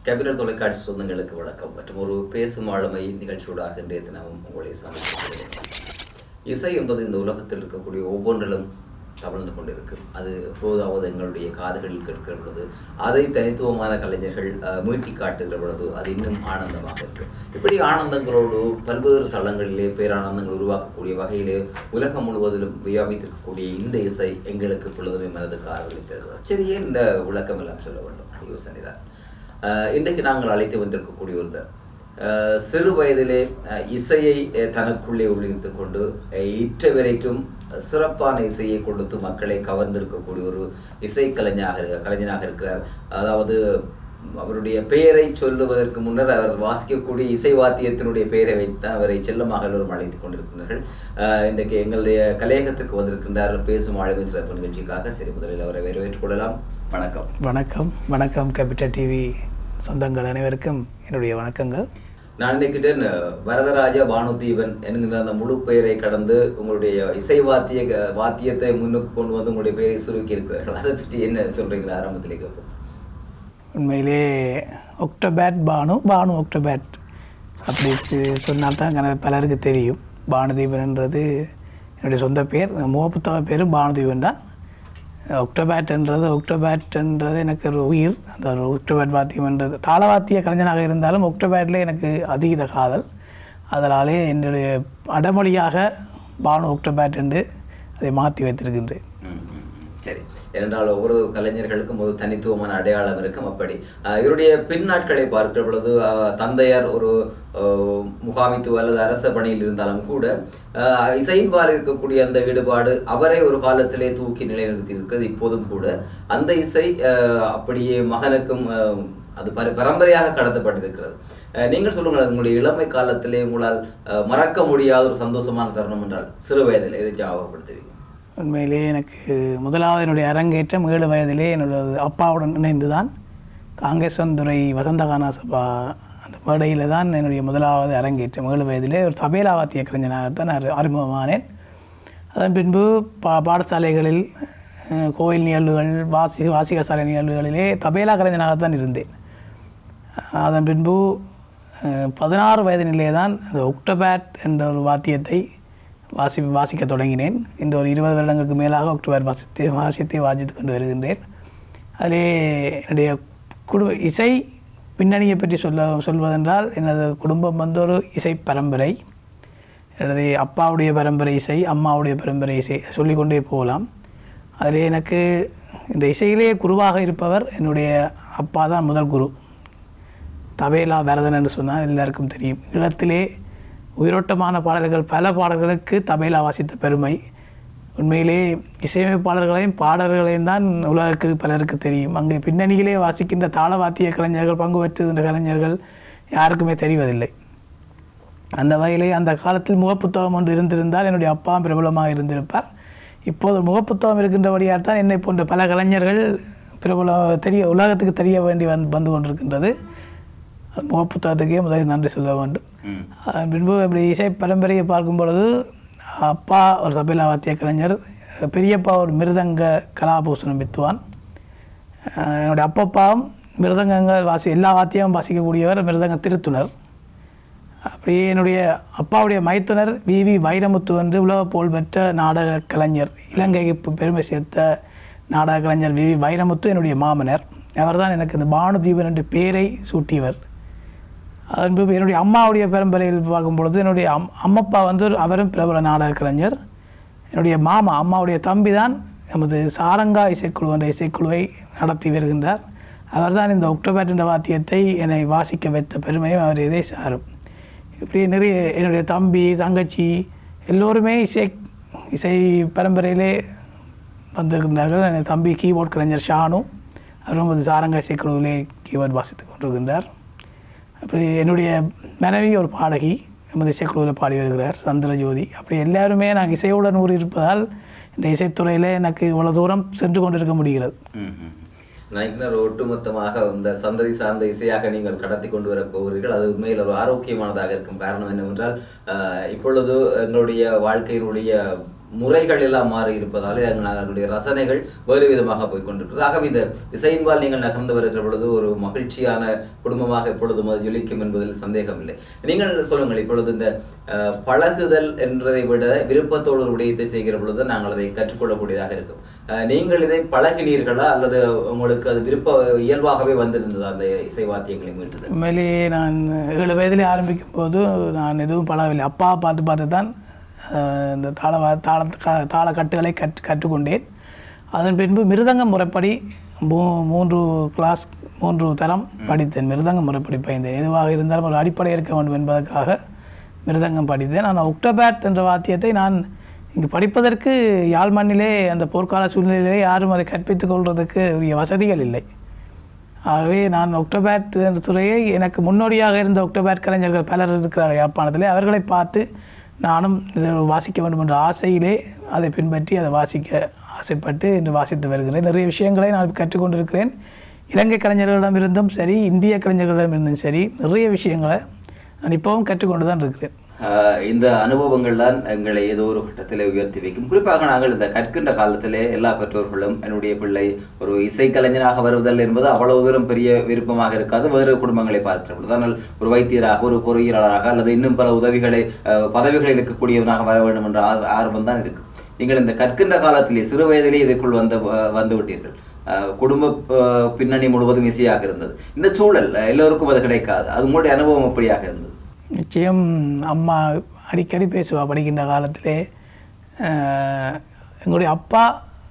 Capital தொலைக்காட்சி சொந்தங்களுக்கு வணக்கம் மற்றும் ஒரு பேசும் ஆளுமை நிகழ்ச்சியோடாக இன்றைய தினமும் உங்களை சந்திக்கிறேன் இசை என்பது இந்த உலகத்தில் இருக்கக்கூடிய ஒவ்வொன்றிலும் தவழ்ந்து கொண்டிருக்கு அது எப்போதாவது எங்களுடைய காதுகளில் கேட்கிற பொழுது அதை தனித்துவமான கலைஞர்கள் அஹ், மீட்டி காட்டுகிற பொழுது அது இன்னும் ஆனந்தமாக இருக்கு இப்படி ஆனந்தங்களோடு பல்வேறு தளங்களிலே பேரானந்தங்கள் உருவாக்கக்கூடிய வகையிலே உலகம் முழுவதிலும் வியாபித்திருக்கக்கூடிய இந்த இசை எங்களுக்கு பொழுதுமே மனதுக்கு ஆர்வலித்தது சரி ஏன் இந்த விளக்கம் எல்லாம் சொல்ல வேண்டும் யோசனைதான் அஹ், இன்றைக்கு நாங்கள் அழைத்து வந்திருக்கக்கூடிய ஒருத்தர் அஹ், சிறு வயதிலே அஹ், இசையை அஹ், தனக்குள்ளே உள்ளிருந்து கொண்டு அஹ், இற்ற வரைக்கும் சிறப்பான இசையை கொடுத்து மக்களை கவர்ந்திருக்கக்கூடிய ஒரு இசை கலைஞராக இரு- கலைஞனாக இருக்கிறார் அதாவது அவருடைய பெயரை சொல்லுவதற்கு முன்னர் அவர் வாசிக்கக்கூடிய இசை வாத்தியத்தினுடைய பெயரை வைத்து அவரை செல்லமாக எல்லோரும் அழைத்துக் கொண்டிருக்கிறார்கள் அஹ், இன்றைக்கு எங்களுடைய கலையகத்துக்கு வந்திருக்கின்றார் பேசும் ஆளுமை சிறப்பு நிகழ்ச்சிக்காக சரி முதலில் அவரை வரவேற்றுக் கொள்ளலாம் வணக்கம் வணக்கம் வணக்கம் கேபிட்டல் டிவி சொந்தங்கள் அனைவருக்கும் என்னுடைய வணக்கங்கள் நான் நினைக்கிட்டேன் வரதராஜ பானுதீபன் என்கிற அந்த முழு பெயரை கடந்து உங்களுடைய இசை வாத்திய க- வாத்தியத்தை முன்னுக்கு கொண்டு வந்து உங்களுடைய பெயரை சுருக்கி இருக்கிறார்கள் அதை பற்றி என்ன சொல்றீங்க ஆரம்பத்திலே கேட்போம் உண்மையிலே ஒக்டோபேட் பானு பானு ஒக்டோபேட் அப்படி சி- சொன்னால்தான் கன- பலருக்கு தெரியும் பானுதீபன்ன்றது என்னுடைய சொந்த பேர் முகப்புத்தக பேரும் பானுதீபன் தான் ஒக்டோபேட்ன்றது ஒக்டோபேட்ன்றது எனக்கு ஒரு உயிர் அந்த ஒரு ஒக்டோபேட் வாத்தியம்ன்றது தாளவாத்திய கலைஞனாக இருந்தாலும் ஒக்டோபேட்டில் எனக்கு அதீத காதல் அதனாலே என்னுடைய அடமொழியாக பானு ஒக்டோபேட் என்று அதை மாற்றி வைத்திருக்கின்றேன் ம், ம், ம். சரி ஏனென்றால் ஒவ்வொரு கலைஞர்களுக்கும் ஒரு தனித்துவமான அடையாளம் இருக்கும் அப்படி அஹ், இவருடைய பின் நாட்களை பார்க்கிற பொழுது அஹ், தந்தையார் ஒரு அஹ், முகாமித்துவ அல்லது அரச பணியில் இருந்தாலும் கூட அஹ், இசையின்பால் இருக்கக்கூடிய அந்த ஈடுபாடு அவரை ஒரு காலத்திலே தூக்கி நிலைநிறுத்தி இருக்கிறது இப்போதும் கூட அந்த இசை அஹ், அப்படியே மகனுக்கும் அஹ், அது பர பரம்பரையாக கடத்தப்பட்டிருக்கிறது அஹ், நீங்கள் சொல்லுங்கள் உங்களுடைய இளமை காலத்திலே உங்களால் அஹ், மறக்க முடியாத ஒரு சந்தோஷமான தருணம் என்றால் சிறு வயதில் இதை ஞாபகப்படுத்துவீங்க உண்மையிலே எனக்கு முதலாவது என்னுடைய அரங்கேற்றம் ஏழு வயதிலே என்னோட அப்பாவுடன் இணைந்து தான் காங்கேசந்துறை வசந்தகானா சபா அந்த மேடையில் தான் என்னுடைய முதலாவது அரங்கேற்றம் ஏழு வயதிலே ஒரு தபேலா வாத்திய கலைஞனாகத்தான் நான் அறிமுகமானேன் அதன் பின்பு பா பாடசாலைகளில் அஹ், கோயில் நிகழ்வுகள் வாசி வாசிகசாலை நிகழ்வுகளிலே தபேலா கலைஞனாகத்தான் இருந்தேன் அதன் பின்பு அஹ், பதினாறு வயதினிலே தான் அந்த ஒக்டோபேட் என்ற ஒரு வாத்தியத்தை வாசி வாசிக்க தொடங்கினேன் இந்த ஒரு இருபது வருடங்களுக்கு மேலாக ஒக்டோபேட் வாசித்து வாசியத்தை வாசித்து கொண்டு வருகின்றேன் அதிலே என்னுடைய குடும்ப இசை பின்னணியை பற்றி சொல்ல சொல்வதென்றால் எனது குடும்பம் வந்து ஒரு இசை பரம்பரை எனது அப்பாவுடைய பரம்பரை இசை அம்மாவுடைய பரம்பரை இசை சொல்லிக்கொண்டே போகலாம் அதில் எனக்கு இந்த இசையிலேயே குருவாக இருப்பவர் என்னுடைய அப்பா தான் முதல் குரு தபேலா வரதன் என்று சொன்னால் எல்லாருக்கும் தெரியும் ஈழத்திலே உயிரோட்டமான பாடல்கள் பல பாடல்களுக்கு தபேலா வாசித்த பெருமை உண்மையிலே இசையமைப்பாளர்களையும் பாடல்களையும் தான் உலகுக்கு பலருக்கு தெரியும் அங்கே பின்னணியிலே வாசிக்கின்ற தாளவாத்திய கலைஞர்கள் பங்கு பெற்றுகின்ற கலைஞர்கள் யாருக்குமே தெரிவதில்லை அந்த வகையிலே அந்த காலத்தில் முகப்புத்தகம் ஒன்று இருந்திருந்தால் என்னுடைய அப்பா பிரபலமாக இருந்திருப்பார் இப்போது முகப்புத்தகம் இருக்கின்றபடியால் தான் என்னை போன்ற பல கலைஞர்கள் பிரபல தெரிய உலகத்துக்கு தெரிய வேண்டி வந்து வந்து கொண்டிருக்கின்றது அது முகப்புத்தகத்துக்கே முதலில் நன்றி சொல்ல வேண்டும் அதன் பின்பு இப்படி இசை பரம்பரையை பார்க்கும் பொழுது அப்பா ஒரு சபைலா வாத்திய கலைஞர் பெரியப்பா ஒரு மிருதங்க கலாபூஷணம் வித்துவான் அஹ் என்னுடைய அப்பப்பாவும் மிருதங்கங்கள் வாசி எல்லா வாத்தியமும் வாசிக்கக்கூடியவர் மிருதங்க திருத்துணர் அப்படியே என்னுடைய அப்பாவுடைய மைத்துனர் வி வி வைரமுத்து என்று உலக புகழ்பெற்ற நாடக கலைஞர் இலங்கைக்கு பெ- பெருமை சேர்த்த நாடக கலைஞர் வி வி வைரமுத்து என்னுடைய மாமனர் அவர்தான் எனக்கு இந்த பானுதீபன் என்ற பெயரை சூட்டியவர் அதன் பின்பு என்னுடைய அம்மாவுடைய பரம்பரையில் பார்க்கும் பொழுது என்னுடைய அம் அம்மப்பா வந்து ஒரு அவரும் பிரபல நாடக கலைஞர் என்னுடைய மாமா அம்மாவுடைய தம்பி தான் நமது சாரங்கா இசைக்குழு என்ற இசைக்குழுவை நடத்தி வருகின்றார் அவர்தான் இந்த ஒக்டோபர் என்ற வாத்தியத்தை என்னை வாசிக்க வைத்த பெருமையும் அவர் இதை சாரும் இப்படி நிறைய என்னுடைய தம்பி தங்கச்சி எல்லோருமே இசை இசை பரம்பரையிலே வந்திருக்கின்றார்கள் எனது தம்பி கீபோர்ட் கலைஞர் ஷானு அவரும் ஒரு சாரங்கா இசைக்குழுவிலே கீபோர்ட் வாசித்துக் கொண்டிருக்கின்றார் அப்படி என்னுடைய மனைவி ஒரு பாடகி நமது இசைக்குழுவில் பாடி வருகிறார் சந்திரஜோதி அப்படி எல்லாருமே நாங்கள் இசையுடன் ஊறி இருப்பதால் இந்த இசைத்துறையில் எனக்கு இவ்வளோ தூரம் சென்று கொண்டிருக்க முடிகிறது நினைக்கிறேன் ஒரு ஒட்டுமொத்தமாக இந்த சந்ததி சார்ந்த இசையாக நீங்கள் கடத்தி கொண்டு வர போகிறீர்கள் அது உண்மையில் ஒரு ஆரோக்கியமானதாக இருக்கும் காரணம் என்னவென்றால் ஆஹ், இப்பொழுது எங்களுடைய வாழ்க்கையினுடைய முறைகள் எல்லாம் மாறி இருப்பதால் எங்களுடைய ரசனைகள் வேறு விதமாக போய் கொண்டிருக்கிறது ஆகவே இந்த இசையின்பால் நீங்கள் நகர்ந்து வருகிற பொழுது ஒரு மகிழ்ச்சியான குடும்பமாக எப்பொழுதும் அது ஜொலிக்கும் என்பதில் சந்தேகம் இல்லை நீங்கள் சொல்லுங்கள் இப்பொழுது இந்த அஹ், பழகுதல் என்றதை விட விருப்பத்தோடு ஒரு விடயத்தை செய்கிற பொழுது நாங்கள் அதை கற்றுக்கொள்ளக்கூடியதாக இருக்கும் அஹ், நீங்கள் இதை பழகினீர்களா அல்லது உங்களுக்கு அது விருப்ப இயல்பாகவே வந்திருந்ததா அந்த இசை வாத்தியங்களை மீட்டுதல் உண்மையிலேயே நான் ஏழு வயதிலே ஆரம்பிக்கும் போது நான் எதுவும் பழகவில்லை அப்பா பார்த்து பார்த்து தான் அஹ், இந்த தாள வா- தாள க- தாளக்கட்டுகளை கற்று கற்றுக்கொண்டேன் அதன் பின்பு மிருதங்க முறைப்படி மூ மூன்று கிளாஸ் மூன்று தரம் படித்தேன் மிருதங்க முறைப்படி பயின்றேன் எதுவாக இருந்தாலும் ஒரு அடிப்படை இருக்க வேண்டும் என்பதற்காக மிருதங்கம் படித்தேன் ஆனால் ஒக்டோபேட் என்ற வாத்தியத்தை நான் இங்கு படிப்பதற்கு யாழ் மண்ணிலே அந்த போர்க்கால சூழ்நிலையிலே யாரும் அதை கற்பித்துக் கொள்வதற்கு உரிய வசதிகள் இல்லை ஆகவே நான் ஒக்டோபேட் என்ற துறையை எனக்கு முன்னோடியாக இருந்த ஒக்டோபேட் கலைஞர்கள் பலர் இருக்கிறார்கள் யாழ்ப்பாணத்திலே அவர்களை பார்த்து நானும் இதை வாசிக்க வேண்டும் என்ற ஆசையிலே அதை பின்பற்றி அதை வாசிக்க ஆசைப்பட்டு இன்று வாசித்து வருகிறேன் நிறைய விஷயங்களை நான் கற்றுக்கொண்டிருக்கிறேன் இலங்கை கலைஞர்களிடமிருந்தும் சரி இந்திய கலைஞர்களிடமிருந்தும் சரி நிறைய விஷயங்களை நான் இப்போவும் கற்றுக்கொண்டு தான் இருக்கிறேன் ஆஹ் இந்த அனுபவங்கள் தான் எங்களை ஏதோ ஒரு கட்டத்தில் உயர்த்தி வைக்கும் குறிப்பாக நாங்கள் இந்த கற்கின்ற காலத்திலே எல்லா பெற்றோர்களும் என்னுடைய பிள்ளை ஒரு இசைக்கலைஞராக வருவதல் என்பது அவ்வளவு தூரம் பெரிய விருப்பமாக இருக்காது வேறு குடும்பங்களை பார்க்கிறோம் ஆனால் ஒரு வைத்தியராக ஒரு பொறியியலாளராக அல்லது இன்னும் பல உதவிகளை ஆஹ் பதவிகளில் இருக்கக்கூடியவனாக வர வேண்டும் என்ற ஆர்- ஆர்வம் தான் இருக்கு நீங்கள் இந்த கற்கின்ற காலத்திலே சிறு வயதிலே இதற்குள் வந்து வந்து விட்டீர்கள் ஆஹ் குடும்ப ஆஹ் பின்னணி முழுவதும் இசையாக இருந்தது இந்த சூழல் ஆஹ் எல்லோருக்கும் அது கிடைக்காது அது உங்களுடைய அனுபவம் எப்படியாக இருந்தது நிச்சயம் அம்மா அடிக்கடி பேசுவா படிக்கின்ற காலத்திலே அஹ், எங்களுடைய அப்பா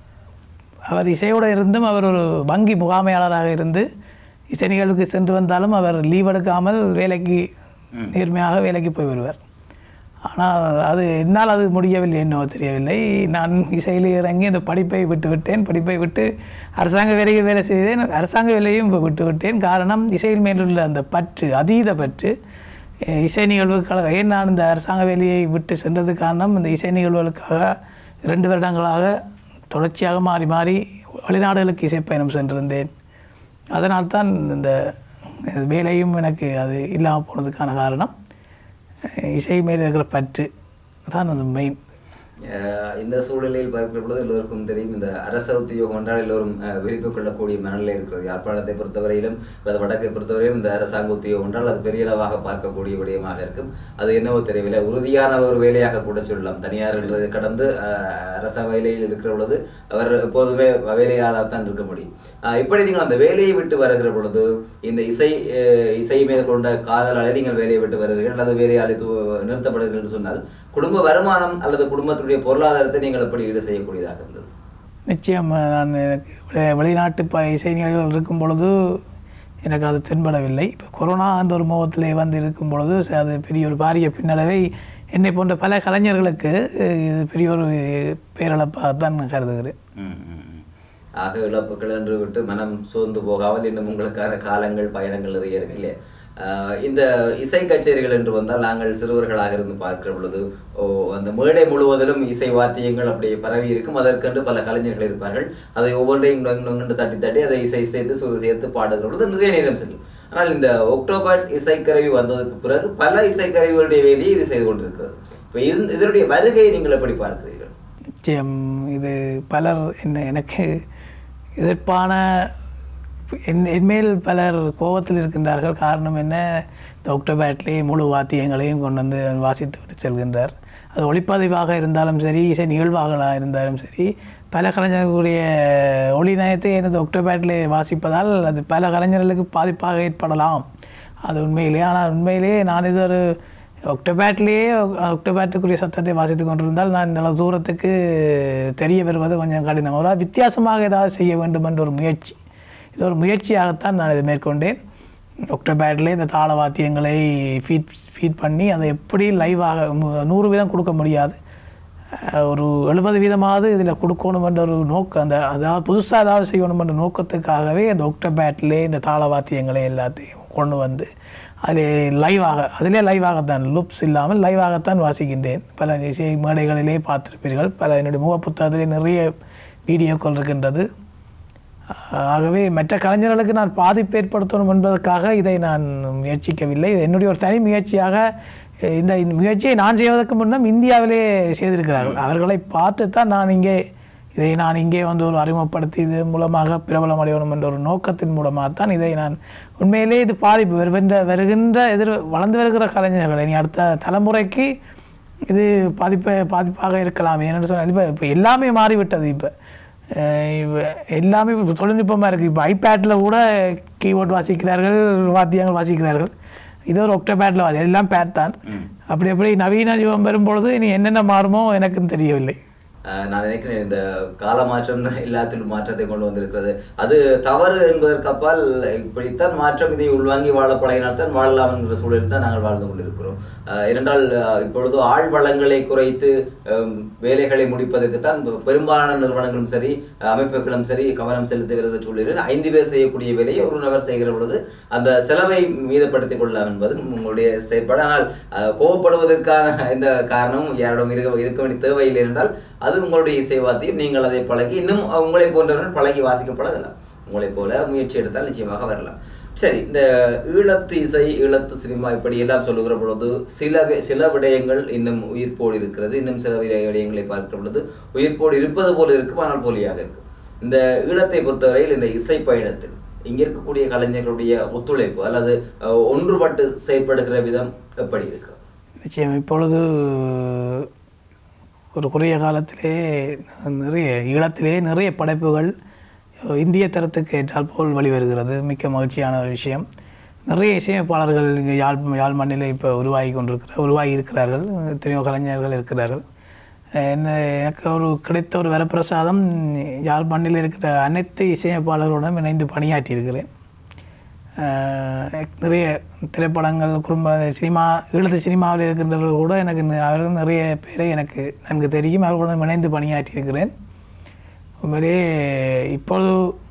அவர் இசையோடு இருந்தும் அவர் ஒரு வங்கி முகாமையாளராக இருந்து இசை நிகழ்வுக்கு சென்று வந்தாலும் அவர் லீவ் எடுக்காமல் வேலைக்கு நேர்மையாக வேலைக்கு போய் வருவார் ஆனால் அது என்னால் அது முடியவில்லை என்னவோ தெரியவில்லை நான் இசையில் இறங்கி அந்த படிப்பை விட்டு விட்டேன் படிப்பை விட்டு அரசாங்க வேலைக்கு வேலை செய்தேன் அரசாங்க வேலையும் இப்ப விட்டு விட்டேன் காரணம் இசையில் மேலுள்ள அந்த பற்று அதீத பற்று அஹ் இசை நிகழ்வுக்காக ஏன் நான் இந்த அரசாங்க வேலையை விட்டு சென்றது காரணம் இந்த இசை நிகழ்வுகளுக்காக இரண்டு வருடங்களாக தொடர்ச்சியாக மாறி மாறி வெளிநாடுகளுக்கு இசை பயணம் சென்றிருந்தேன் அதனால் தான் இந்த வேலையும் எனக்கு அது இல்லாமல் போனதுக்கான காரணம் அஹ் இசை மேல் இருக்கிற பற்று தான் அந்த மெயின் அஹ் இந்த சூழ்நிலையில் பார்க்கிற பொழுது எல்லோருக்கும் தெரியும் இந்த அரச உத்தியோகம் என்றால் எல்லோரும் அஹ், விரும்பி கொள்ளக்கூடிய மனநிலை இருக்கிறது யாழ்ப்பாணத்தை பொறுத்தவரையிலும் அல்லது வடக்கை பொறுத்தவரையிலும் இந்த அரசாங்க உத்தியோகம் என்றால் அது பெரிய அளவாக பார்க்கக்கூடிய விடயமாக இருக்கும் அது என்னவோ தெரியவில்லை உறுதியான ஒரு வேலையாக கூட சொல்லலாம் தனியார் என்றதை கடந்து அஹ், அரச வேலையில் இருக்கிற பொழுது அவர் எப்போதுமே வேலையாளர் தான் இருக்க முடியும் அஹ், இப்படி நீங்கள் அந்த வேலையை விட்டு வருகிற பொழுது இந்த இசை அஹ், இசை மீது கொண்ட காதலாலே நீங்கள் வேலையை விட்டு வருகிறீர்கள் அல்லது வேலையாளி து- நிறுத்தப்படுகிறீர்கள் என்று சொன்னால் குடும்ப வருமானம் அல்லது குடும்பத்துடைய பொருளாதாரத்தை நீங்கள் எப்படி ஈடு செய்யக்கூடியதாக இருந்தது நிச்சயம் நான் எனக்கு வெளி- வெளிநாட்டு ப இசை நிகழ்வுகள் இருக்கும் பொழுது எனக்கு அது தென்படவில்லை இப்போ கொரோனா என்ற ஒரு முகத்திலே வந்து இருக்கும் பொழுது ச- அது பெரிய ஒரு பாரிய பின்னடைவை என்னை போன்ற பல கலைஞர்களுக்கு அஹ், இது பெரிய ஒரு பேரிழப்பாக தான் நான் கருதுகிறேன் ஆக இழப்புகள் என்று விட்டு மனம் சோர்ந்து போகாமல் இன்னும் உங்களுக்கான காலங்கள் பயணங்கள் நிறைய இருக்கு இல்லையா ஆஹ் இந்த இசை கச்சேரிகள் என்று வந்தால் நாங்கள் சிறுவர்களாக இருந்து பார்க்கிற பொழுது ஓ அந்த மேடை முழுவதிலும் இசை வாத்தியங்கள் அப்படி பரவி இருக்கும் அதற்கென்று பல கலைஞர்கள் இருப்பார்கள் அதை ஒவ்வொன்றையும் நொங்கு நொங்குண்டு தட்டி தட்டி அதை இசை சேர்த்து சுரு சேர்த்து பாடுகிற பொழுது நிறைய நேரம் செல்லும் ஆனால் இந்த ஒக்டோபர் இசைக்கருவி வந்ததுக்கு பிறகு பல இசைக்கருவிகளுடைய வேலையை இது செய்து கொண்டிருக்கிறது இப்போ இது இதனுடைய வருகையை நீங்கள் எப்படி பார்க்கிறீர்கள் நிச்சயம் இது பலர் என்ன எனக்கு எதிர்ப்பான என் என்மேல் பலர் கோபத்தில் இருக்கின்றார்கள் காரணம் என்ன இந்த ஒக்டோபேட்லேயே முழு வாத்தியங்களையும் கொண்டு வந்து வாசித்து விட்டு செல்கின்றார் அது ஒளிப்பதிவாக இருந்தாலும் சரி இசை நிகழ்வாக இருந்தாலும் சரி பல கலைஞர்களுடைய ஒளி நயத்தை எனது ஒக்டோபேட்டிலே வாசிப்பதால் அது பல கலைஞர்களுக்கு பாதிப்பாக ஏற்படலாம் அது உண்மையிலேயே ஆனால் உண்மையிலேயே நான் இது ஒரு ஒக்டோபேட்லேயே ஒக்டோபேட்டுக்குரிய சத்தத்தை வாசித்து கொண்டிருந்தால் நான் நல்ல தூரத்துக்கு தெரிய வருவது கொஞ்சம் கடினம் ஒரு வித்தியாசமாக ஏதாவது செய்ய வேண்டும் என்ற ஒரு முயற்சி இது ஒரு முயற்சியாகத்தான் நான் இதை மேற்கொண்டேன் ஒக்டோபேட்லேயே இந்த தாள வாத்தியங்களை ஃபீட் ஃபீட் பண்ணி அதை எப்படி லைவாக மு- நூறு வீதம் கொடுக்க முடியாது அஹ் ஒரு எழுபது வீதமாவது இதில் கொடுக்கணும் என்ற ஒரு நோக்கம் அந்த அதாவது புதுசாக ஏதாவது செய்யணும் என்ற நோக்கத்துக்காகவே அந்த ஒக்டோபேட்லே இந்த தாள வாத்தியங்களை எல்லாத்தையும் கொண்டு வந்து அதில் லைவாக அதிலே லைவாகத்தான் லுப்ஸ் இல்லாமல் லைவாகத்தான் வாசிக்கின்றேன் பல இசை மேடைகளிலே பார்த்திருப்பீர்கள் பல என்னுடைய முகப்புத்தகத்திலே நிறைய வீடியோக்கள் இருக்கின்றது ஆகவே மற்ற கலைஞர்களுக்கு நான் பாதிப்பு ஏற்படுத்தணும் என்பதற்காக இதை நான் முயற்சிக்கவில்லை இது என்னுடைய ஒரு தனி முயற்சியாக இந்த இந்த முயற்சியை நான் செய்வதற்கு முன்னம் இந்தியாவிலே செய்திருக்கிறார்கள் அவர்களை பார்த்து தான் நான் இங்கே இதை நான் இங்கே வந்து ஒரு அறிமுகப்படுத்தி இது மூலமாக பிரபலம் அடையணும் என்ற ஒரு நோக்கத்தின் மூலமாக தான் இதை நான் உண்மையிலே இது பாதிப்பு வருகின்ற வருகின்ற எதிர் வளர்ந்து வருகிற கலைஞர்கள் இனி அடுத்த தலைமுறைக்கு இது பாதிப்பை பாதிப்பாக இருக்கலாம் ஏன்னு சொன்னால் இப்போ இப்போ எல்லாமே மாறிவிட்டது இப்போ அஹ் இப்ப எல்லாமே இப்போ தொழில்நுட்பமாக இருக்குது இப்போ ஐபேட்டில் கூட கீபோர்ட் வாசிக்கிறார்கள் வாத்தியங்கள் வாசிக்கிறார்கள் இது ஒரு ஒக்டோபேட்டில் வாசி எல்லாம் பேட் தான் அப்படி அப்படி நவீன யுகம் வரும்பொழுது இனி என்னென்ன மாறுமோ எனக்கும் தெரியவில்லை அஹ் நான் நினைக்கிறேன் இந்த கால மாற்றம் எல்லாத்திலும் மாற்றத்தை கொண்டு வந்திருக்கிறது அது தவறு என்பதற்கு அப்பால் இப்படித்தான் மாற்றம் இதை உள்வாங்கி வாழ பழகினால் தான் வாழலாம் என்கிற சூழலில் தான் நாங்கள் வாழ்ந்து கொண்டிருக்கிறோம் அஹ் ஏனென்றால் அஹ் இப்பொழுது ஆள் வளங்களை குறைத்து அஹ் வேலைகளை முடிப்பதற்கு தான் பெரும்பாலான நிறுவனங்களும் சரி அமைப்புகளும் சரி கவனம் செலுத்தி வருகிற சூழலில் ஐந்து பேர் செய்யக்கூடிய வேலையை ஒரு நபர் செய்கிற பொழுது அந்த செலவை மீதப்படுத்திக் கொள்ளலாம் என்பது உங்களுடைய செயற்பாடு ஆனால் அஹ் கோவப்படுவதற்கான இந்த காரணம் யாரிடம் இருக்க இருக்க வேண்டிய தேவையில்லை என்றால் அது உங்களுடைய இசைவாத்தியம் நீங்கள் அதை பழகி இன்னும் உங்களை போன்றவர்கள் பழகி வாசிக்க பழகலாம் உங்களைப் போல முயற்சி எடுத்தால் நிச்சயமாக வரலாம் சரி இந்த ஈழத்து இசை ஈழத்து சினிமா இப்படி எல்லாம் சொல்லுகிற பொழுது சில வி- சில விடயங்கள் இன்னும் உயிர்ப்போடு இருக்கிறது இன்னும் சில விட- விடயங்களை பார்க்கிற பொழுது உயிர்ப்போடு இருப்பது போல இருக்கும் ஆனால் போலியாக இருக்கும் இந்த ஈழத்தை பொறுத்தவரையில் இந்த இசை பயணத்தில் இங்க இருக்கக்கூடிய கலைஞர்களுடைய ஒத்துழைப்பு அல்லது அஹ், ஒன்றுபட்டு செயற்படுகிற விதம் எப்படி இருக்கு நிச்சயம் இப்பொழுது ஒரு குறுகிய காலத்திலே நிறைய ஈழத்திலே நிறைய படைப்புகள் இந்திய தரத்துக்கு ஏற்றால் போல் வெளிவருகிறது மிக்க மகிழ்ச்சியான ஒரு விஷயம் நிறைய இசையமைப்பாளர்கள் இங்கே யாழ் யாழ் மண்ணிலே இப்போ உருவாகி கொண்டிருக்கிற உருவாகி இருக்கிறார்கள் எத்தனையோ கலைஞர்கள் இருக்கிறார்கள் என்ன எனக்கு ஒரு கிடைத்த ஒரு வரப்பிரசாதம் யாழ் மண்ணில் இருக்கிற அனைத்து இசையமைப்பாளர்களுடன் இணைந்து பணியாற்றியிருக்கிறேன் ஆஹ் நிறைய திரைப்படங்கள் குடும்ப சினிமா ஈழத்து சினிமாவில் இருக்கின்றவர்கள் கூட எனக்கு நி- அவர்கள் நிறைய பேரை எனக்கு நன்கு தெரியும் அவர்களுடன் இணைந்து பணியாற்றியிருக்கிறேன் உண்மையிலேயே இப்பொழுது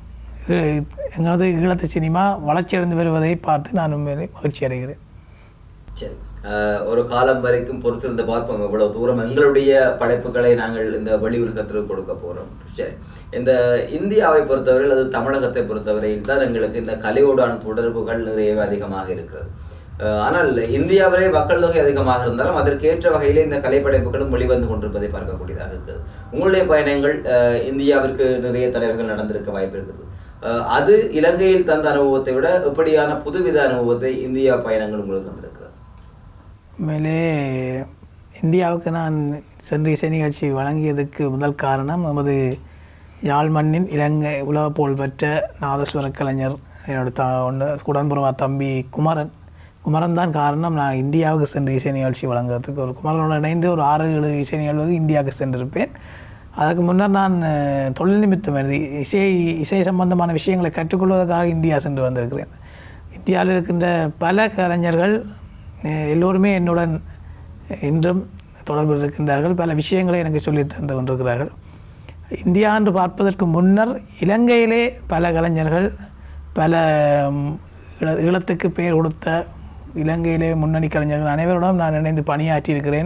இ- எங்களது ஈழத்து சினிமா வளர்ச்சியடைந்து வருவதை பார்த்து நான் உண்மையிலே மகிழ்ச்சி அடைகிறேன் சரி அஹ், ஒரு காலம் வரைக்கும் பொறுத்திருந்து பார்ப்போம் எவ்வளவு தூரம் எங்களுடைய படைப்புகளை நாங்கள் இந்த வெளி உலகத்திற்கு கொடுக்க போறோம் சரி இந்த இந்தியாவை பொறுத்தவரையில் அது தமிழகத்தை பொறுத்தவரையில் தான் எங்களுக்கு இந்த கலையோடான தொடர்புகள் நிறையவே அதிகமாக இருக்கிறது அஹ், ஆனால் இந்தியாவிலே மக்கள் தொகை அதிகமாக இருந்தாலும் அதற்கேற்ற வகையிலே இந்த கலைப்படைப்புகளும் வெளிவந்து கொண்டிருப்பதை பார்க்கக்கூடியதாக இருக்கிறது உங்களுடைய பயணங்கள் அஹ், இந்தியாவிற்கு நிறைய தடவைகள் நடந்திருக்க வாய்ப்பு இருக்குது அஹ், அது இலங்கையில் தந்த அனுபவத்தை விட எப்படியான புதுவித அனுபவத்தை இந்தியா பயணங்கள் உங்களுக்கு தந்திருக்கிறது உண்மையிலே இந்தியாவுக்கு நான் சென்று இசை நிகழ்ச்சி வழங்கியதுக்கு முதல் காரணம் நமது யாழ் மண்ணின் இலங்கை உலக புகழ்பெற்ற நாதஸ்வர கலைஞர் என்னோட த ஒன்று உடன்புறவா தம்பி குமரன் குமரன் தான் காரணம் நான் இந்தியாவுக்கு சென்று இசை நிகழ்ச்சி வழங்குறதுக்கு ஒரு குமரனோட இணைந்து ஒரு ஆறு ஏழு இசை நிகழ்வுக்கு இந்தியாவுக்கு சென்றிருப்பேன் அதுக்கு முன்னர் நான் அஹ், தொழில் நிமித்தம் வருது இசை இசை சம்பந்தமான விஷயங்களை கற்றுக்கொள்வதற்காக இந்தியா சென்று வந்திருக்கிறேன் இந்தியாவில் இருக்கின்ற பல கலைஞர்கள் அஹ், எல்லோருமே என்னுடன் இன்றும் தொடர்பில் இருக்கின்றார்கள் பல விஷயங்களை எனக்கு சொல்லித் தந்து கொண்டிருக்கிறார்கள் இந்தியா என்று பார்ப்பதற்கு முன்னர் இலங்கையிலே பல கலைஞர்கள் பல ம், ஈழ- ஈழத்துக்கு பெயர் கொடுத்த இலங்கையிலே முன்னணி கலைஞர்கள் அனைவருடன் நான் இணைந்து பணியாற்றியிருக்கிறேன்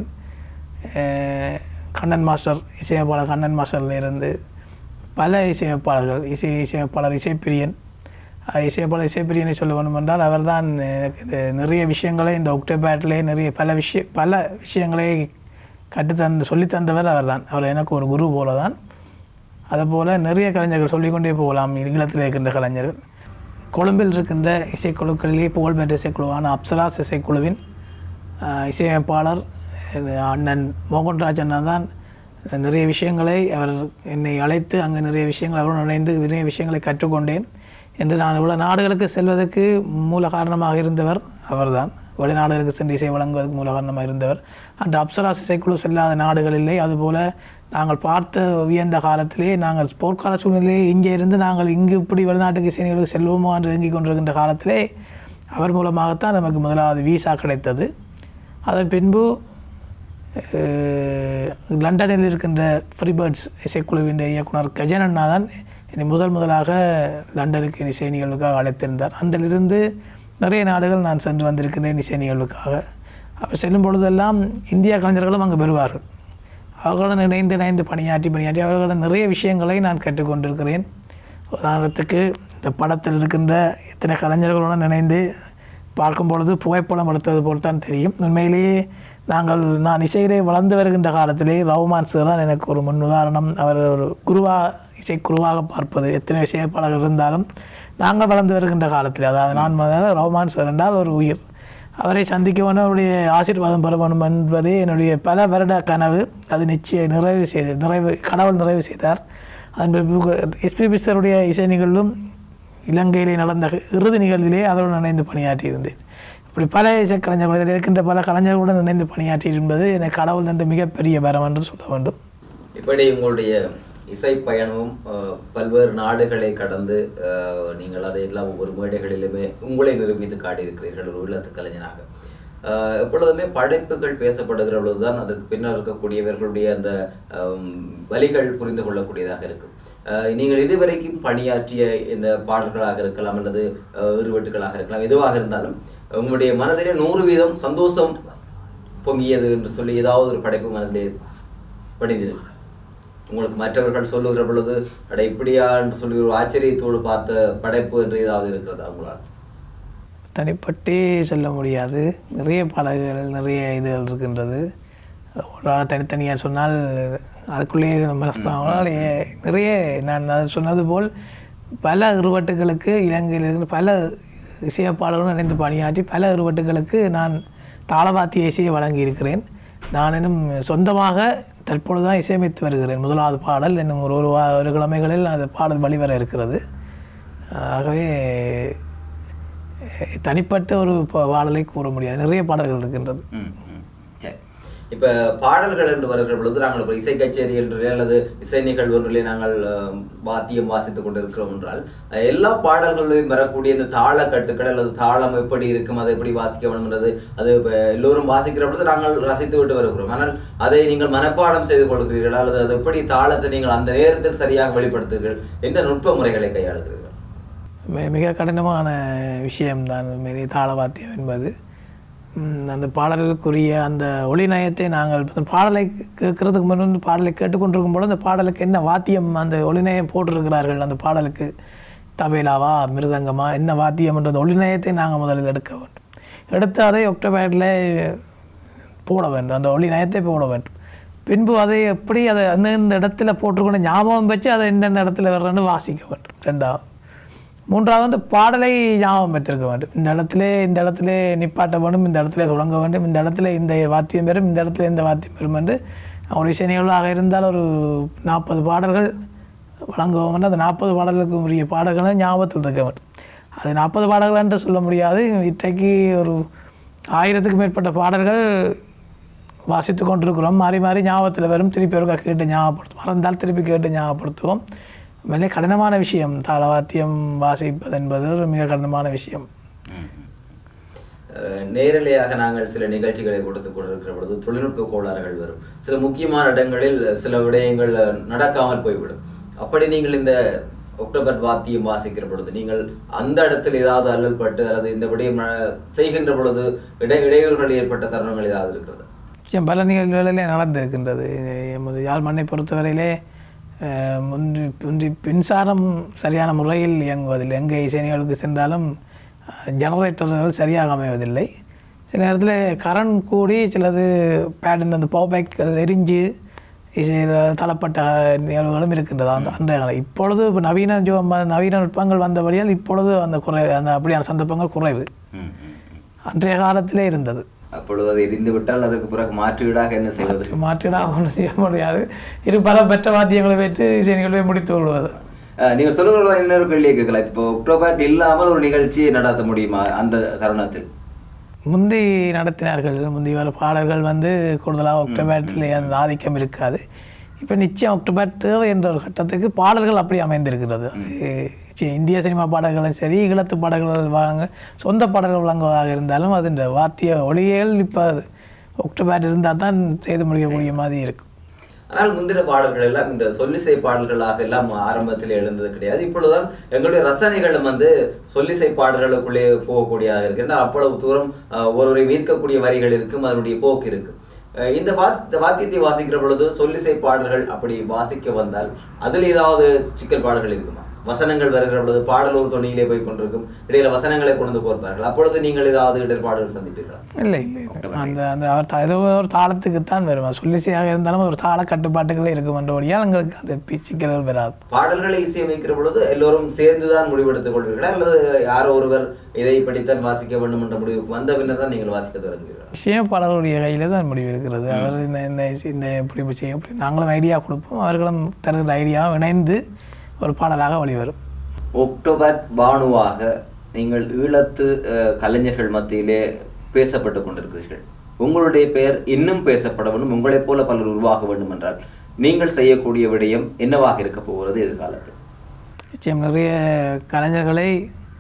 அஹ், கண்ணன் மாஸ்டர் இசையமைப்பாளர் கண்ணன் மாஸ்டர்ல இருந்து பல இசையமைப்பாளர்கள் இசை இசையமைப்பாளர் இசைப்பிரியன் அஹ் இசையமைப்பாளர் இசைப்பிரியனை சொல்ல வேண்டும் என்றால் அவர்தான் எனக்கு இது நிறைய விஷயங்களை இந்த ஒக்டோபேட்டிலே நிறைய பல விஷய பல விஷயங்களை கற்றுத்தந்து சொல்லித்தந்தவர் அவர்தான் அவர் எனக்கு ஒரு குரு போல தான் அதுபோல் நிறைய கலைஞர்கள் சொல்லிக்கொண்டே போகலாம் ஈழத்தில் இருக்கின்ற கலைஞர்கள் கொழும்பில் இருக்கின்ற இசைக்குழுக்களிலே புகழ்பெற்ற இசைக்குழுவான அப்சராஸ் இசைக்குழுவின் ஆஹ், இசையமைப்பாளர் இது அண்ணன் மோகன்ராஜ் அண்ணன் தான் நிறைய விஷயங்களை அவர் என்னை அழைத்து அங்கே நிறைய விஷயங்கள் அவருடன் இணைந்து நிறைய விஷயங்களை கற்றுக்கொண்டேன் என்று நான் இவ்வளோ நாடுகளுக்கு செல்வதற்கு மூல காரணமாக இருந்தவர் அவர்தான் வெளிநாடுகளுக்கு சென்று இசை வழங்குவதற்கு மூல காரணமாக இருந்தவர் அந்த அப்சராஸ் இசைக்குழு செல்லாத நாடுகளிலே அதுபோல நாங்கள் பார்த்த வியந்த காலத்திலே நாங்கள் போர்க்கால சூழ்நிலையே இங்கே இருந்து நாங்கள் இங்கு இப்படி வெளிநாட்டுக்கு இசை நிகழ்வுக்கு செல்வோமோ என்று இயங்கிக் கொண்டிருக்கின்ற காலத்திலே அவர் மூலமாகத்தான் நமக்கு முதலாவது வீசா கிடைத்தது அதன் பின்பு அஹ், லண்டனில் இருக்கின்ற ஃப்ரீபேர்ட்ஸ் இசைக்குழுவின் இயக்குனர் கஜனண்ணா தான் என்னை முதல் முதலாக லண்டனுக்கு இசை நிகழ்வுக்காக அழைத்திருந்தார் அதிலிருந்து நிறைய நாடுகள் நான் சென்று வந்திருக்கிறேன் இசை நிகழ்வுக்காக அப்போ செல்லும் பொழுதெல்லாம் இந்திய கலைஞர்களும் அங்கு வருவார்கள் அவர்களுடன் இணைந்து இணைந்து பணியாற்றி பணியாற்றி அவர்களிடம் நிறைய விஷயங்களை நான் கற்றுக்கொண்டிருக்கிறேன் உதாரணத்துக்கு இந்த படத்தில் இருக்கின்ற இத்தனை கலைஞர்களுடன் இணைந்து பார்க்கும் பொழுது புகைப்படம் எடுத்தது போல் தான் தெரியும் உண்மையிலேயே நாங்கள் நான் இசையிலே வளர்ந்து வருகின்ற காலத்திலே ரவுமான் சார் தான் எனக்கு ஒரு முன் உதாரணம் அவர் ஒரு குருவா இசை குருவாக பார்ப்பது எத்தனை இசையப்பாளர்கள் இருந்தாலும் நாங்கள் வளர்ந்து வருகின்ற காலத்தில் அதாவது நான் முதல்ல ரவுமான் சார் என்றால் ஒரு உயிர் அவரை சந்திக்க வேணும் அவருடைய ஆசீர்வாதம் பெற வேணும் என்பதே என்னுடைய பல வருட கனவு அது நிச்சயம் நிறைவு செய்து நிறைவு கடவுள் நிறைவு செய்தார் அதன் எஸ்பிபி சாருடைய இசை நிகழ்வும் இலங்கையிலே நடந்த இறுதி நிகழ்விலே அவருடன் இணைந்து பணியாற்றியிருந்தேன் இப்படி பல இசைக்கலைஞர்கள் இதில் இருக்கின்ற பல கலைஞர்களுடன் இணைந்து பணியாற்றி என்பது எனக்கு கடவுள் தந்த மிகப்பெரிய வரம் என்று சொல்ல வேண்டும் இப்படி உங்களுடைய இசை பயணமும் அஹ், பல்வேறு நாடுகளை கடந்து அஹ், நீங்கள் அதையெல்லாம் ஒவ்வொரு மேடைகளிலுமே உங்களை நிரூபித்து காட்டியிருக்கிறீர்கள் ஒரு உள்ளத்து கலைஞனாக அஹ், எப்பொழுதுமே படைப்புகள் பேசப்படுகிற பொழுதுதான் அதற்கு பின்னர் இருக்கக்கூடியவர்களுடைய அந்த அம், வலிகள் புரிந்து கொள்ளக்கூடியதாக இருக்கும் அஹ், நீங்கள் இதுவரைக்கும் பணியாற்றிய இந்த பாடல்களாக இருக்கலாம் அல்லது அஹ், இருவட்டுகளாக இருக்கலாம் எதுவாக இருந்தாலும் உங்களுடைய மனதிலே நூறு வீதம் சந்தோஷம் பொங்கியது என்று சொல்லி ஏதாவது ஒரு படைப்பு மனதிலே படிந்திருக்கு உங்களுக்கு மற்றவர்கள் சொல்லுகிற பொழுது அட இப்படியா என்று சொல்லி ஒரு ஆச்சரியத்தோடு பார்த்த படைப்பு என்று ஏதாவது இருக்கிறதா உங்களால் தனிப்பட்டே சொல்ல முடியாது நிறைய பாடல்கள் நிறைய இதுகள் இருக்கின்றது ஒரு ஆள் தனித்தனியாக சொன்னால் அதுக்குள்ளேயே மனஸ்தானால் நிறைய நான் அது சொன்னது போல் பல இருவட்டுகளுக்கு இலங்கையில் இருக்கிற பல இசையப்பாளர்களும் இணைந்து பணியாற்றி பல இருவட்டுகளுக்கு நான் தாளவாத்திய இசையை வழங்கியிருக்கிறேன் நான் இன்னும் சொந்தமாக தற்பொழுது தான் இசையமைத்து வருகிறேன் முதலாவது பாடல் இன்னும் ஒரு ஒரு வா- ஒரு கிழமைகளில் அந்த பாடல் வெளிவர இருக்கிறது ஆகவே அஹ், தனிப்பட்ட ஒரு ப- பாடலை கூற முடியாது நிறைய பாடல்கள் இருக்கின்றது ம், ம். சரி இப்போ பாடல்கள் என்று வருகிற பொழுது நாங்கள் இப்போ இசை கச்சேரி என்று அல்லது இசை நிகழ்வு ஒன்றிலே நாங்கள் அஹ், வாத்தியம் வாசித்துக் கொண்டிருக்கிறோம் என்றால் அஹ், எல்லா பாடல்களிலும் வரக்கூடிய இந்த தாளக்கட்டுகள் அல்லது தாளம் எப்படி இருக்கும் அதை எப்படி வாசிக்க வேண்டும்ன்றது அது இப்ப எல்லோரும் வாசிக்கிற பொழுது நாங்கள் ரசித்து விட்டு வருகிறோம் ஆனால் அதை நீங்கள் மனப்பாடம் செய்து கொள்கிறீர்கள் அல்லது அது எப்படி தாளத்தை நீங்கள் அந்த நேரத்தில் சரியாக வெளிப்படுத்துகிறீர்கள் என்ன நுட்ப முறைகளை கையாளுகிறீர்கள் மி- மிக கடினமான விஷயம்தான் மாரி தாளவாத்தியம் என்பது ம், அந்த பாடலுக்குரிய அந்த ஒளி நயத்தை நாங்கள் அந்த பாடலை கேட்கறதுக்கு முன்னாடி பாடலை கேட்டுக்கொண்டிருக்கும் பொழுது அந்த பாடலுக்கு என்ன வாத்தியம் அந்த ஒளிநயம் போட்டிருக்கிறார்கள் அந்த பாடலுக்கு தபேலாவா மிருதங்கமா என்ன வாத்தியம்ன்றது ஒளிநயத்தை நாங்கள் முதலில் எடுக்க வேண்டும் எடுத்து அதை ஒக்டோபேட்டில் போட வேண்டும் அந்த ஒளி நயத்தை போட வேண்டும் பின்பு அதை எப்படி அதை அந்த இந்த இடத்துல போட்டுக்கொண்டு ஞாபகம் வச்சு அதை எந்தெந்த இடத்துல வர்றேன்னு வாசிக்க வேண்டும் ரெண்டாவது மூன்றாவது வந்து பாடலை ஞாபகம் வைத்திருக்க வேண்டும் இந்த இடத்துல இந்த இடத்துல நிப்பாட்ட வேண்டும் இந்த இடத்துல தொடங்க வேண்டும் இந்த இடத்துல இந்த வாத்தியம் பெறும் இந்த இடத்துல இந்த வாத்தியம் பெறும் என்று ஒரு இசை நிகழ்வாக இருந்தால் ஒரு நாற்பது பாடல்கள் வழங்குவோம் என்று அந்த நாற்பது பாடல்களுக்கு உரிய பாடல்களை ஞாபகத்தில் இருக்க வேண்டும் அது நாற்பது பாடல்கள் என்று சொல்ல முடியாது இன்றைக்கு ஒரு ஆயிரத்துக்கு மேற்பட்ட பாடல்கள் வாசித்து கொண்டிருக்கிறோம் மாறி மாறி ஞாபகத்தில் வரும் திருப்பி ஒருக்கா கேட்டு ஞாபகப்படுத்தும் மறந்தால் திருப்பி கேட்டு ஞாபகப்படுத்துவோம் மிக கடினமான விஷயம் தாளவாத்தியம் வாசிப்பது என்பது ஒரு மிக கடினமான விஷயம் அஹ் நேரலையாக நாங்கள் சில நிகழ்ச்சிகளை கொடுத்து கொண்டிருக்கிற பொழுது தொழில்நுட்ப கோளாறுகள் வரும் சில முக்கியமான இடங்களில் சில விடயங்கள் நடக்காமல் போய்விடும் அப்படி நீங்கள் இந்த ஒக்டோபர் வாத்தியம் வாசிக்கிற பொழுது நீங்கள் அந்த இடத்தில் ஏதாவது அல்லல்பட்டு அல்லது இந்த விடயம் ந- செய்கின்ற பொழுது இடை இடையூறுகள் ஏற்பட்ட தருணங்கள் ஏதாவது இருக்கிறது நிச்சயம் பல நிகழ்வுகளிலே நடந்திருக்கின்றது எமது யாழ் மண்ணை பொறுத்தவரையிலே அஹ், முந்தி முந்தி மின்சாரம் சரியான முறையில் இயங்குவதில்லை எங்கே இசை நிகழ்வுக்கு சென்றாலும் அஹ், ஜெனரேட்டர்கள் சரியாக அமைவதில்லை சில நேரத்தில் கரண்ட் கூடி சிலது பேடன் அந்த பவர் பேக் எரிஞ்சு இசையில் தளப்பட்ட நிகழ்வுகளும் இருக்கின்றது அந்த அன்றைய காலம் இப்பொழுது இப்போ நவீன ஜோ நவீன நுட்பங்கள் வந்தபடியால் இப்பொழுது அந்த குறை அந்த அப்படியான சந்தர்ப்பங்கள் குறைவு அன்றைய காலத்திலே இருந்தது அப்பொழுது அது எரிந்து விட்டால் அதற்கு பிறகு மாற்றீடாக என்ன செய்வது மாற்றினா ஒன்றும் செய்ய முடியாது இரு பல பெற்ற வாத்தியங்களை வைத்து இசை நிகழ்வை முடித்து கொள்வது அஹ் நீங்கள் சொல்லுகிற இன்னொரு கேள்வியை கேட்கலாம் இப்போ ஒக்டோபர் இல்லாமல் ஒரு நிகழ்ச்சியை நடத்த முடியுமா அந்த தருணத்தில் முந்தி நடத்தினார்கள் முந்தி வர பாடல்கள் வந்து கூடுதலாக ஒக்டோபேட்டில் அந்த ஆதிக்கம் இருக்காது இப்போ நிச்சயம் ஒக்டோபர் தேவை என்ற ஒரு கட்டத்துக்கு பாடல்கள் அப்படி அமைந்திருக்கிறது அது சி- இந்திய சினிமா பாடல்களும் சரி ஈழத்து பாடல்கள் வழங்க சொந்த பாடல்கள் வழங்குவதாக இருந்தாலும் அது இந்த வாத்திய ஒளியல் இப்போ ஒக்டோபர் இருந்தால் தான் செய்து முடிக்கக்கூடிய மாதிரி இருக்கும் ஆனால் முந்தின பாடல்கள் எல்லாம் இந்த சொல்லிசை பாடல்களாக எல்லாம் ஆரம்பத்தில் எழுந்தது கிடையாது இப்பொழுதுதான் எங்களுடைய ரசனைகளும் வந்து சொல்லிசை பாடல்களுக்குள்ளே போகக்கூடியதாக இருக்கின்ற அவ்வளவு தூரம் அஹ், ஒருவரை மீட்கக்கூடிய வரிகள் இருக்கும் அதனுடைய போக்கு இருக்கும் அஹ், இந்த வாத் வாத்தியத்தை வாசிக்கிற பொழுது சொல்லிசை பாடல்கள் அப்படி வாசிக்க வந்தால் அதில் ஏதாவது சிக்கல் பாடல்கள் இருக்குமா வசனங்கள் வருகிற பொழுது பாடல் ஒரு தொனியிலே போய் கொண்டிருக்கும் இடையில வசனங்களை கொண்டு வந்து கோர்ப்பார்கள் அப்பொழுது நீங்கள் ஏதாவது இடர்பாடுகள் சந்திப்பீர்களா இல்லை இல்லை இல்லை. அந்த அந்த அவர் த- ஏதோ ஒரு தாளத்துக்குத்தான் வரும் அது சொல்லிசையாக இருந்தாலும் ஒரு தாள கட்டுப்பாட்டுகளே இருக்கும் என்றபடியால் எங்களுக்கு அந்த பிச்சுக்கள் வராது பாடல்களை இசையமைக்கிற பொழுது எல்லோரும் சேர்ந்துதான் முடிவெடுத்துக் கொள்வீர்களா அல்லது யாரோ ஒருவர் இதை படித்தான் வாசிக்க வேண்டும் என்ற முடிவுக்கு வந்த பின்னர் தான் நீங்கள் வாசிக்க தொடங்குவீர்களா இசையமைப்பாளருடைய கையில் தான் முடிவு இருக்கிறது அவர் இந்த இந்த இசை- இந்த எப்படி இப்படி செய்ய அப்படி நாங்களும் ஐடியா கொடுப்போம் அவர்களும் தருகிற ஐடியாவும் இணைந்து ஒரு பாடலாக வெளிவரும் ஒக்டோபர் பானுவாக நீங்கள் ஈழத்து அஹ், கலைஞர்கள் மத்தியிலே பேசப்பட்டு கொண்டிருக்கிறீர்கள் உங்களுடைய பெயர் இன்னும் பேசப்பட வேண்டும் உங்களைப் போல பலர் உருவாக வேண்டும் என்றால் நீங்கள் செய்யக்கூடிய விடயம் என்னவாக இருக்க போகிறது எதிர்காலத்தில் நிச்சயம் நிறைய கலைஞர்களை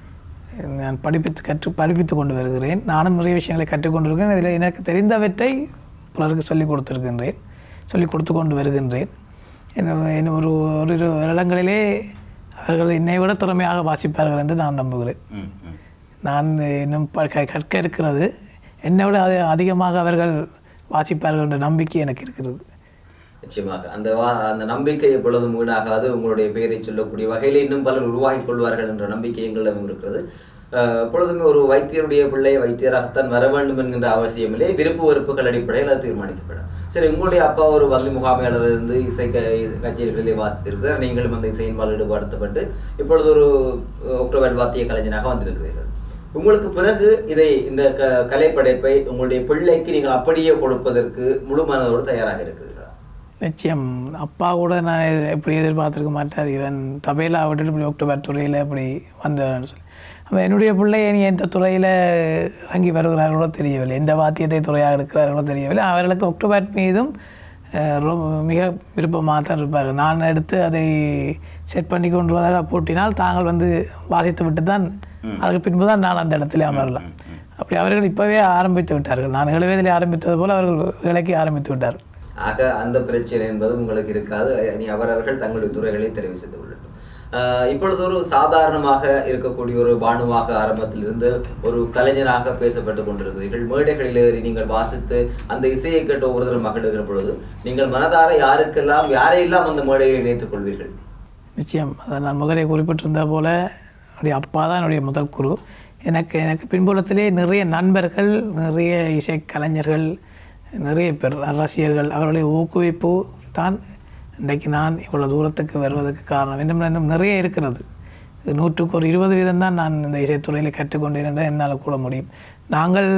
நான் படிப்பித்து கற்று படிப்பித்து கொண்டு வருகிறேன் நானும் நிறைய விஷயங்களை கற்றுக்கொண்டிருக்கேன் இதில் எனக்கு தெரிந்தவற்றை பிறருக்கு சொல்லிக் கொடுத்திருக்கின்றேன் சொல்லிக் கொடுத்து கொண்டு வருகின்றேன் என்ன- என்ன ஒரு ஒரு இரு வருடங்களிலே அவர்கள் என்னை விட திறமையாக வாசிப்பார்கள் என்று நான் நம்புகிறேன் ம், ம். நான் இன்னும் ப- க- கற்க இருக்கிறது என்னை விட அது அதிகமாக அவர்கள் வாசிப்பார்கள் என்ற நம்பிக்கை எனக்கு இருக்கிறது நிச்சயமாக அந்த வா- அந்த நம்பிக்கை எப்பொழுதும் வீணாகாது உங்களுடைய பெயரை சொல்லக்கூடிய வகையில் இன்னும் பலர் உருவாகிக் கொள்வார்கள் என்ற நம்பிக்கை எங்களிடம் இருக்கிறது அஹ், எப்பொழுதுமே ஒரு வைத்தியருடைய பிள்ளை வைத்தியராகத்தான் வர வேண்டும் என்கின்ற அவசியமில்லை விருப்பு வெறுப்புகள் அடிப்படையில் அது தீர்மானிக்கப்படும் சரி உங்களுடைய அப்பா ஒரு வங்கி முகாமையாளர் இருந்து இசை க இசை கச்சேரிகளிலே வாசித்திருக்கிறார் நீங்களும் அந்த இசையின்பால் ஈடுபடுத்தப்பட்டு இப்பொழுது ஒரு அஹ், ஒக்டோபர் வாத்திய கலைஞனாக வந்திருக்கிறீர்கள் உங்களுக்கு பிறகு இதை இந்த க கலைப்படைப்பை உங்களுடைய பிள்ளைக்கு நீங்கள் அப்படியே கொடுப்பதற்கு முழு மனதோடு தயாராக இருக்கிறீர்களா நிச்சயம் அப்பா கூட நான் எ- எப்படி எதிர்பார்த்துருக்க மாட்டார் இவன் தபையில விட்டுட்டு இப்படி அக்டோபர் துறையில் இப்படி வந்தவன் சொல்லி அப்போ என்னுடைய பிள்ளை இனி எந்த துறையில் இறங்கி வருகிறார்களோ தெரியவில்லை எந்த வாத்தியத்தை துறையாக இருக்கிறார்களோ தெரியவில்லை அவர்களுக்கு அக்டோபர் மீதும் அஹ், ரொம்ப மிக விருப்பமாக தான் இருப்பார்கள் நான் எடுத்து அதை செட் பண்ணி கொண்டு வதாக பூட்டினால் தாங்கள் வந்து வாசித்து விட்டு தான் அதுக்கு பின்பு தான் நான் அந்த இடத்துல அமரலாம் அப்படி அவர்கள் இப்போவே ஆரம்பித்து விட்டார்கள் நான் ஏழு வயதிலே ஆரம்பித்தது போல் அவர்கள் வேலைக்கு ஆரம்பித்து விட்டார்கள் ஆக அந்த பிரச்சனை என்பது உங்களுக்கு இருக்காது இனி அவரவர்கள் தங்களுடைய துறைகளை தெரிவு செய்து கொள்ளட்டும் ஆஹ் இப்பொழுது ஒரு சாதாரணமாக இருக்கக்கூடிய ஒரு பானுவாக ஆரம்பத்திலிருந்து ஒரு கலைஞராக பேசப்பட்டு கொண்டிருக்கிறீர்கள் மேடைகளில் ஏறி நீங்கள் வாசித்து அந்த இசையை கேட்டு ஒவ்வொருத்தரும் மகிழ்கிற பொழுது நீங்கள் மனதார யாருக்கெல்லாம் யாரையெல்லாம் அந்த மேடையில் இணைத்துக் கொள்வீர்கள் நிச்சயம் அதை நான் முதலே குறிப்பிட்டிருந்த போல என்னுடைய அப்பா தான் என்னுடைய முதல் குரு எனக்கு எனக்கு பின்புலத்திலே நிறைய நண்பர்கள் நிறைய இசை கலைஞர்கள் நிறைய பேர் ரசிகர்கள் அவர்களுடைய ஊக்குவிப்பு தான் இன்றைக்கு நான் இவ்வளோ தூரத்துக்கு வருவதற்கு காரணம் இன்னும் இன்னும் நிறைய இருக்கிறது இது நூற்றுக்கு ஒரு இருபது வீதம் தான் நான் இந்த இசைத்துறையில் கற்றுக்கொண்டேன் என்னால் கூட முடியும் நாங்கள்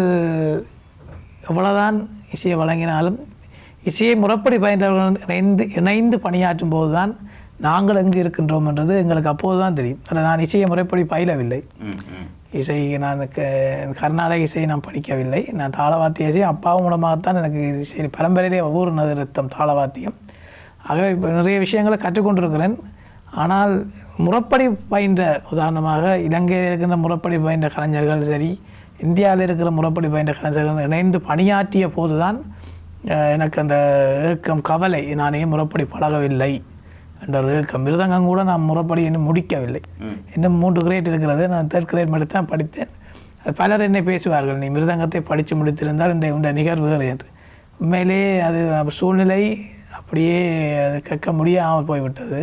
எவ்வளவுதான் இசையை வழங்கினாலும் இசையை முறைப்படி பயின்றவர்கள் இணைந்து இணைந்து பணியாற்றும் போது தான் நாங்கள் எங்கு இருக்கின்றோம் என்றது எங்களுக்கு அப்போது தான் தெரியும் ஆனால் நான் இசையை முறைப்படி பயிலவில்லை இசை நான் க- கர்நாடக இசையை நான் படிக்கவில்லை நான் தாளவாத்திய இசை அப்பாவும் மூலமாகத்தான் எனக்கு இசை பரம்பரையிலே ஒவ்வொரு நகரத்தம் தாளவாத்தியம் ஆகவே இப்போ நிறைய விஷயங்களை கற்றுக்கொண்டிருக்கிறேன் ஆனால் முறைப்படி பயின்ற உதாரணமாக இலங்கையில் இருக்கின்ற முறைப்படி பயின்ற கலைஞர்கள் சரி இந்தியாவில் இருக்கிற முறைப்படி பயின்ற கலைஞர்கள் இணைந்து பணியாற்றிய போதுதான் அஹ், எனக்கு அந்த ஏக்கம் கவலை நானே முறைப்படி பழகவில்லை என்ற ஒரு ஏக்கம் மிருதங்கம் கூட நான் முறைப்படி இன்னும் முடிக்கவில்லை இன்னும் மூன்று கிரேட் இருக்கிறது நான் தேர்ட் கிரேட் மட்டும் தான் படித்தேன் அது பலர் என்னை பேசுவார்கள் நீ மிருதங்கத்தை படித்து முடித்திருந்தால் இந்த இந்த நிகழ்வு வேறு என்று உண்மையிலேயே அது அப்ப சூழ்நிலை அப்படியே அது கற்க முடியாமல் போய்விட்டது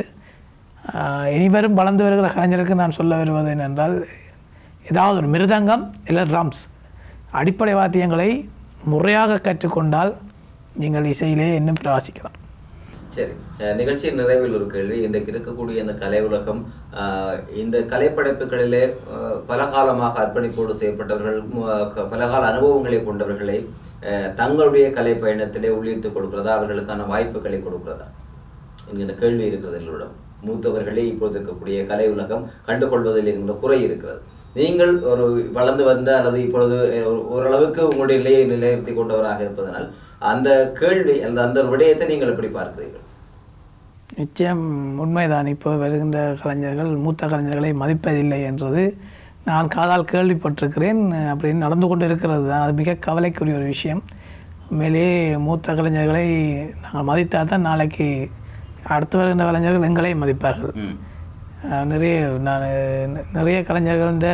ஆஹ் இனிவரும் வளர்ந்து வருகிற கலைஞருக்கு நான் சொல்ல வருவது என்னென்றால் ஏதாவது ஒரு மிருதங்கம் இல்லை ட்ரம்ஸ் அடிப்படை வாத்தியங்களை முறையாக கற்றுக்கொண்டால் நீங்கள் இசையிலே இன்னும் பிரவாசிக்கலாம் சரி அஹ் நிகழ்ச்சியின் நிறைவில் ஒரு கேள்வி இன்றைக்கு இருக்கக்கூடிய இந்த கலை உலகம் அஹ், இந்த கலைப்படைப்புகளிலே அஹ், பல காலமாக அர்ப்பணிப்போடு செய்யப்பட்டவர்கள் மு- க- பல கால அனுபவங்களை கொண்டவர்களை அஹ், தங்களுடைய கலை பயணத்திலே உள்ளிட்டு கொடுக்கிறதா அவர்களுக்கான வாய்ப்புகளை கொடுக்கிறதா என்கிற கேள்வி இருக்கிறது எல்லோரிடம் மூத்தவர்களே இப்பொழுது இருக்கக்கூடிய கலை உலகம் கண்டுகொள்வதில் இருக்கின்ற குறை இருக்கிறது நீங்கள் ஒரு வளர்ந்து வந்த அல்லது இப்பொழுது அஹ், ஒரு- ஓரளவுக்கு உங்களுடைய நிலையை நிலைநிறுத்தி கொண்டவராக இருப்பதனால் அந்த கேள்வி அந்த அந்த ஒரு விடயத்தை நீங்கள் எப்படி பார்க்கிறீர்கள் நிச்சயம் உண்மைதான் இப்போ வருகின்ற கலைஞர்கள் மூத்த கலைஞர்களை மதிப்பதில்லை என்றது நான் காதால் கேள்விப்பட்டிருக்கிறேன் அப்படின்னு நடந்து கொண்டு இருக்கிறது தான் அது மிக கவலைக்குரிய ஒரு விஷயம் உண்மையிலேயே மூத்த கலைஞர்களை நாங்கள் மதித்தால் தான் நாளைக்கு அடுத்து வருகின்ற கலைஞர்கள் எங்களை மதிப்பார்கள் ம் அஹ் நிறைய நான் நிறைய கலைஞர்கள்ட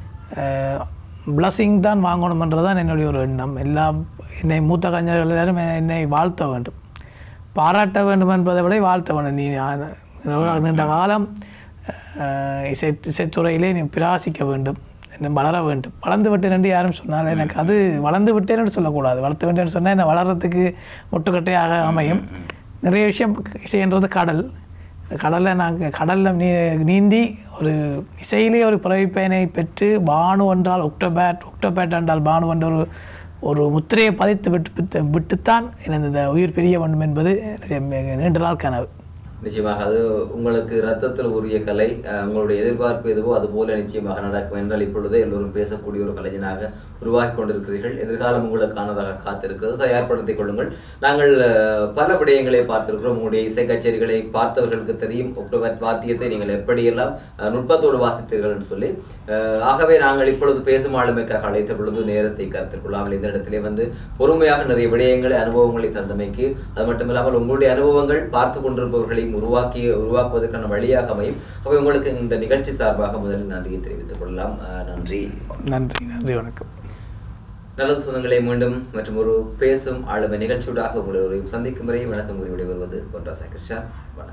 பிளஸ்ஸிங் தான் வாங்கணுமென்றது தான் என்னுடைய ஒரு எண்ணம் எல்லா என்னை மூத்த கலைஞர்கள் எல்லாரும் என்னை வாழ்த்த வேண்டும் பாராட்ட வேண்டும் என்பதை விட வாழ்த்த வேண்டும் நீ ஆ- நீண்ட காலம் அஹ், இசை இசைத்துறையிலே நீ பிரகாசிக்க வேண்டும் இன்னும் வளர வேண்டும் வளர்ந்து விட்டேன் என்று யாரும் சொன்னால் எனக்கு அது வளர்ந்து விட்டேன்னு சொல்லக்கூடாது வளர்த்து விட்டேன்னு சொன்னால் என்ன வளர்கிறதுக்கு முட்டுக்கட்டையாக அமையும் நிறைய விஷயம் இசைன்றது கடல் கடலில் நாங்கள் கடலில் நீ நீந்தி ஒரு இசையிலே ஒரு பிறவிப்பயனை பெற்று பானு என்றால் ஒக்டோபேட் ஒக்டோபேட் என்றால் பானு என்ற ஒரு ஒரு முத்திரையை பதித்து விட்டு விட்டு- விட்டுத்தான் எனது இந்த உயிர் பிரிய வேண்டும் என்பது என்னுடைய மிக நீண்ட நாள் கனவு நிச்சயமாக அது உங்களுக்கு ரத்தத்தில் உரிய கலை அஹ், உங்களுடைய எதிர்பார்ப்பு எதுவோ அது போல நிச்சயமாக நடக்கும் என்றால் இப்பொழுதே எல்லோரும் பேசக்கூடிய ஒரு கலைஞனாக உருவாக்கி கொண்டிருக்கிறீர்கள் எதிர்காலம் உங்களுக்கானதாக காத்திருக்கிறது தயார்படுத்திக் கொள்ளுங்கள் நாங்கள் அஹ், பல விடயங்களை பார்த்திருக்கிறோம் உங்களுடைய இசை கச்சேரிகளை பார்த்தவர்களுக்கு தெரியும் ஒக்டோபர் வாத்தியத்தை நீங்கள் எப்படியெல்லாம் அஹ், நுட்பத்தோடு வாசித்தீர்கள் என்று சொல்லி அஹ், ஆகவே நாங்கள் இப்பொழுது பேசும் ஆளுமைக்காக அழைத்த பொழுது நேரத்தை கருத்தில் கொள்ளாமல் இந்த இடத்திலே வந்து பொறுமையாக நிறைய விடயங்களை அனுபவங்களை தந்தமைக்கு அது மட்டுமில்லாமல் உங்களுடைய அனுபவங்கள் பார்த்து கொண்டிருப்பவர்களையும் உருவாக்கி உருவாக்குவதற்கான வழியாக அமையும் அவை உங்களுக்கு இந்த நிகழ்ச்சி சார்பாக முதலில் நன்றியை தெரிவித்துக் கொள்ளலாம் அஹ், நன்றி நன்றி நன்றி வணக்கம் நல்லது சொந்தங்களை மீண்டும் மற்றும் ஒரு பேசும் ஆளுமை நிகழ்ச்சியூடாக உங்களை ஒரு சந்திக்கும் வரை வணக்கம் கூறி விடைபெறுவது பொன்ராசா கிருஷ்ணா வணக்கம்